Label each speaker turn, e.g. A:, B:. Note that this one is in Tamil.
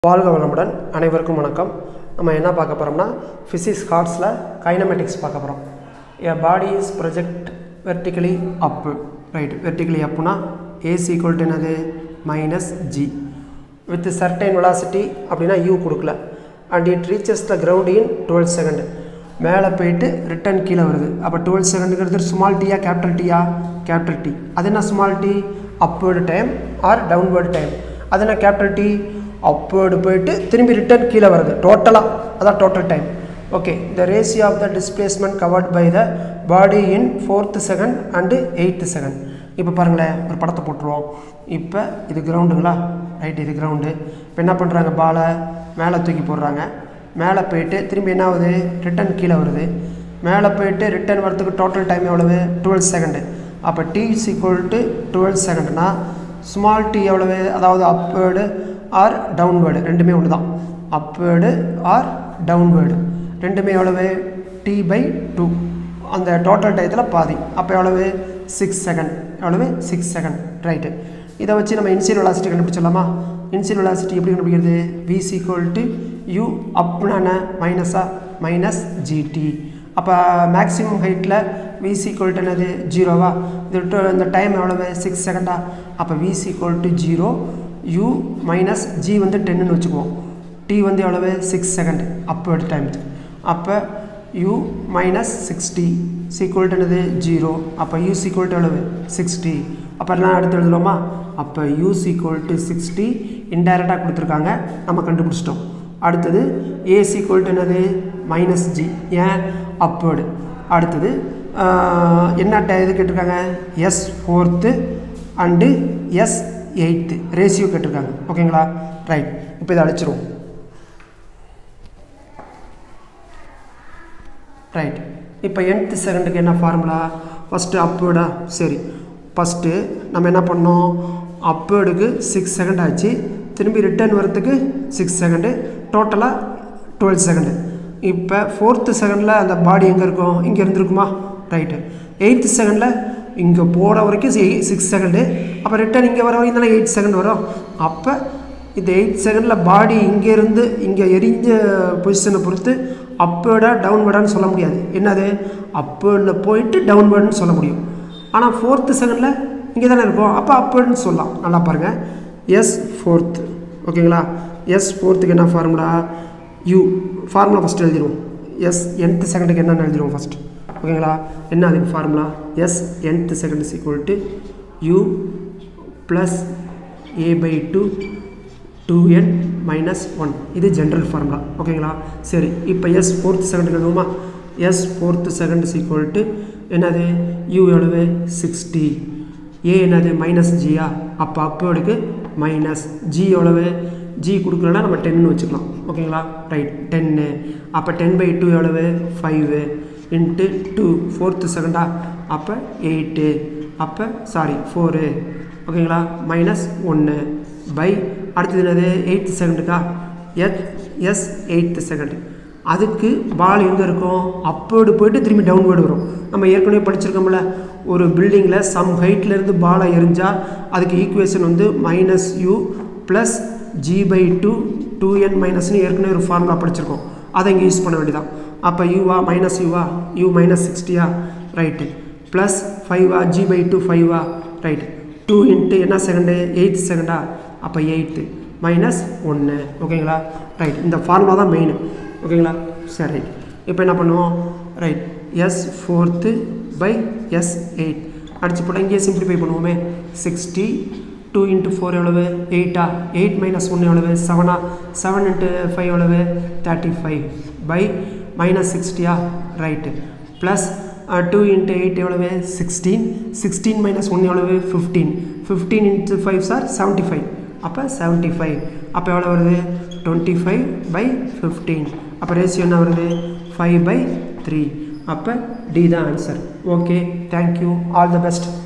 A: வாழ்க வளமுடன் அனைவருக்கும் வணக்கம் நம்ம என்ன பார்க்க போகிறோம்னா ஃபிசிக்ஸ் கார்ட்ஸில் கைனமெட்டிக்ஸ் பார்க்க போகிறோம் a body is project vertically up right vertically அப்புனா ஏஸ் ஈக்குவல் டு என்னது minus G with certain velocity அப்படின்னா யூ கொடுக்கல and it reaches the ground in twelve second மேலே போயிட்டு ரிட்டன் கீழே வருது அப்போ டுவெல் செகண்டுங்கிறது ஸ்மால் டீயா கேபிட்டல் டீயா கேபிட்டல் டி அது என்ன small T upward time or downward time அது என்ன கேபிட்டல் டி அப்வேர்டு போயிட்டு திரும்பி ரிட்டர்ன் கீழே வருது டோட்டலாக அதான் total time okay the ratio of the displacement covered by the body in fourth second and eighth second இப்போ பாருங்களேன் ஒரு படத்தை போட்டுருவோம் இப்போ இது கிரவுண்டுங்களா ரைட் இது கிரவுண்டு இப்போ என்ன பண்ணுறாங்க பாலை மேலே தூக்கி போடுறாங்க மேலே போயிட்டு திரும்பி என்ன ஆகுது ரிட்டன் கீழே வருது மேலே போயிட்டு ரிட்டன் வரதுக்கு டோட்டல் டைம் எவ்வளவு டுவெல் செகண்டு அப்போ T is equal to twelve செகண்ட்னா ஸ்மால் டி எவ்வளவு அதாவது அப்வேர்டு ஆர் டவுன்வேர்டு ரெண்டுமே ஒன்று தான் அப்வேர்டு ஆர் டவுன்வேர்டு ரெண்டுமே எவ்வளவு டி பை டூ அந்த டோட்டல் டயத்தில் பாதி அப்போ எவ்வளவு சிக்ஸ் செகண்ட் எவ்வளவு சிக்ஸ் செகண்ட் ரைட்டு இதை வச்சு நம்ம இன்சியல் வெலாசிட்டி கண்டுபிடிச்சிடலாமா இன்சியல் வெலாசிட்டி எப்படி கண்டுபிடிக்கிறது வி சீக்வல் டு யூ அப்னா மைனஸா மைனஸ் ஜிடி அப்போ மேக்ஸிமம் ஹைட்டில் வி சீக்வல் டு என்னது ஜீரோவா இது to- இந்த டைம் எவ்வளவு சிக்ஸ் செகண்டா அப்போ V equal to zero U minus G வந்து டென்னு வச்சுக்குவோம் டி வந்து எவ்வளவு சிக்ஸ் செகண்ட் அப்வர்ட் டைம் அப்போ U minus sixty equal to என்னது ஜீரோ அப்போ யூ சீக்குவல் டு எவ்வளவு சிக்ஸ்டி அப்போ எல்லாம் அடுத்து எழுதலாமா அப்போ யூ சீக்குவல் டு சிக்ஸ்டி இன்டைரக்டாக கொடுத்துருக்காங்க நம்ம கண்டுபிடிச்சிட்டோம் அடுத்தது ஏ சீக்குவல் டு என்னது மைனஸ் ஜி ஏன் அப்வேர்டு அடுத்தது ஆஹ், என்ன ட- இது கேட்டிருக்காங்க S fourth and S eighth ratio கேட்டிருக்காங்க ஓகேங்களா ரைட் இப்போ இதை அடிச்சிருவோம் ரைட் இப்போ nth செகண்டுக்கு என்ன ஃபார்முலா ஃபஸ்ட்டு அப்வேர்டா சரி ஃபஸ்ட்டு நம்ம என்ன பண்ணோம் அப்வேர்டுக்கு சிக்ஸ் செகண்ட் ஆச்சு திரும்பி ரிட்டர்ன் வரத்துக்கு சிக்ஸ் செகண்டு டோட்டலாக டுவெல் செகண்டு இப்போ ஃபோர்த்து செகண்டில் அந்த பாடி எங்கே இருக்கும் இங்கே இருந்திருக்குமா ரைட்டு எயித்து செகண்டில் இங்கே போகிற வரைக்கும் சிக்ஸ் செகண்டு அப்போ ரிட்டர்ன் இங்கே வர வரைக்கும் தானே எயிட் செகண்ட் வரும் அப்போ இந்த எயிட் செகண்டில் பாடி இங்கேருந்து இங்கே எரிஞ்ச பொசிஷனை பொறுத்து அப்வேர்டா டவுன்வேர்டான்னு சொல்ல முடியாது என்னது அப்வேர்டில் போயிட்டு டவுன்வேர்டுன்னு சொல்ல முடியும் ஆனால் ஃபோர்த்து செகண்டில் இங்கே தானே இருக்கும் அப்போ அப்வேர்டுன்னு சொல்லலாம் நல்லா பாருங்கள் எஸ் ஃபோர்த்து ஓகேங்களா எஸ் ஃபோர்த்துக்கு என்ன ஃபார்முலா யூ ஃபார்முலா ஃபஸ்ட்டு எழுதிடுவோம் எஸ் nth செகண்டுக்கு என்னென்னு எழுதிடுவோம் ஃபஸ்ட் ஓகேங்களா என்ன அதுக்கு formula S nth second is equal to U plus A by two two N minus one இது ஜென்ரல் ஃபார்முலா ஓகேங்களா சரி இப்போ எஸ் ஃபோர்த் செகண்ட் எழுதுவோமா S fourth second is equal to என்னது யூ எவ்வளவு சிக்ஸ்டி ஏ என்னது மைனஸ் ஜியா அப்போ அப்போடுக்கு மைனஸ் ஜி எவ்வளவு ஜி கொடுக்கலன்னா நம்ம டென்னு வச்சுக்கலாம் ஓகேங்களா ரைட் டென்னு அப்போ டென் பை டூ எவ்வளவு ஃபைவு இன்ட்டு டூ ஃபோர்த்து செகண்டா அப்போ எயிட்டு அப்போ சாரி ஃபோரு ஓகேங்களா மைனஸ் ஒன்று பை அடுத்தது என்னது எயித்து செகண்டுக்கா எஸ் எஸ் எயித்து செகண்ட் அதுக்கு பால் எங்கே இருக்கும் அப்வேர்டு போயிட்டு திரும்பி டவுன்வேர்டு வரும் நம்ம ஏற்கனவே படிச்சிருக்கோம்ல ஒரு பில்டிங்கில் சம் ஹைட்லேருந்து பாலை எரிஞ்சால் அதுக்கு ஈக்குவேஷன் வந்து minus U plus G by two two N மைனஸ்னு ஏற்கனவே ஒரு ஃபார்முலா படிச்சிருக்கோம் அதை இங்கே யூஸ் பண்ண வேண்டியதான் அப்போ யூவா மைனஸ் யூவா யூ மைனஸ் சிக்ஸ்டியா ரைட்டு ப்ளஸ் ஃபைவா ஜி பை டூ ஃபைவா ரைட் டூ இன்ட்டு என்ன செகண்டு எயித் செகண்டா அப்போ எயித்து மைனஸ் ஒன்று ஓகேங்களா ரைட் இந்த ஃபார்முலா தான் மெயின் ஓகேங்களா சரி ரைட் இப்போ என்ன பண்ணுவோம் right S fourth by S eight அடிச்சு போட்டால் இங்கேயே சிம்பிளிஃபை பண்ணுவோமே சிக்ஸ்டி டூ இன்ட்டு ஃபோர் எவ்வளவு எயிட்டா எயிட் மைனஸ் ஒன்று எவ்வளவு செவனா செவன் இன்ட்டு ஃபைவ் எவ்வளவு தேர்ட்டி ஃபைவ் பை மைனஸ் சிக்ஸ்டியா right plus two into eight எவ்வளவு சிக்ஸ்டீன் சிக்ஸ்டீன் மைனஸ் ஒன் எவ்வளவு fifteen fifteen into five sir seventy five அப்போ செவன்ட்டி ஃபைவ் அப்போ எவ்வளோ வருது டுவெண்ட்டி ஃபைவ் பை ஃபிஃப்டீன் அப்போ ரேஷியோ என்ன வருது ஃபைவ் பை த்ரீ அப்போ டி தான் answer okay thank you all the best